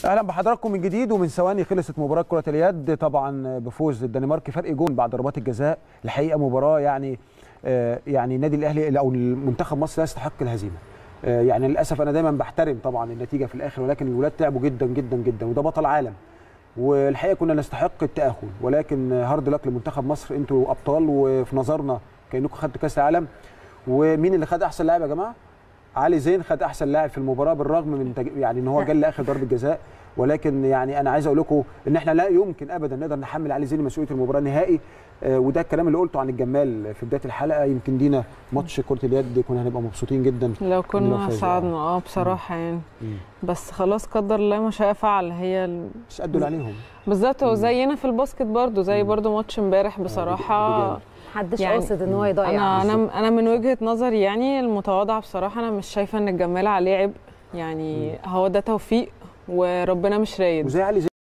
اهلا بحضراتكم من جديد ومن ثواني خلصت مباراه كره اليد طبعا بفوز الدنمارك فرق جون بعد ضربات الجزاء الحقيقه مباراه يعني آه يعني النادي الاهلي او المنتخب مصر لا يستحق الهزيمه آه يعني للاسف انا دايما بحترم طبعا النتيجه في الاخر ولكن الولاد تعبوا جدا جدا جدا وده بطل عالم والحقيقه كنا نستحق التاهل ولكن هارد لك لمنتخب مصر انتوا ابطال وفي نظرنا كانكم خدتوا كاس العالم ومين اللي خد احسن لاعب يا جماعه علي زين خد احسن لاعب في المباراه بالرغم من تج... يعني ان هو جه لاخر ضربه جزاء ولكن يعني انا عايز اقول لكم ان احنا لا يمكن ابدا نقدر نحمل علي زين مسؤوليه المباراه نهائي آه وده الكلام اللي قلته عن الجمال في بدايه الحلقه يمكن دينا ماتش كره اليد كنا هنبقى مبسوطين جدا لو كنا صعدنا اه بصراحه يعني بس خلاص قدر الله ما شاء فعل هي ال... مش قدوا اللي عليهم بالظبط وزينا في الباسكت برضو زي برضو ماتش امبارح بصراحه محدش يعني قاصد ان هو يضيع انا انا انا من وجهه نظري يعني المتواضعه بصراحه انا مش شايفه ان الجمال عليه عبء يعني هو ده توفيق وربنا مش رايد وزي علي زين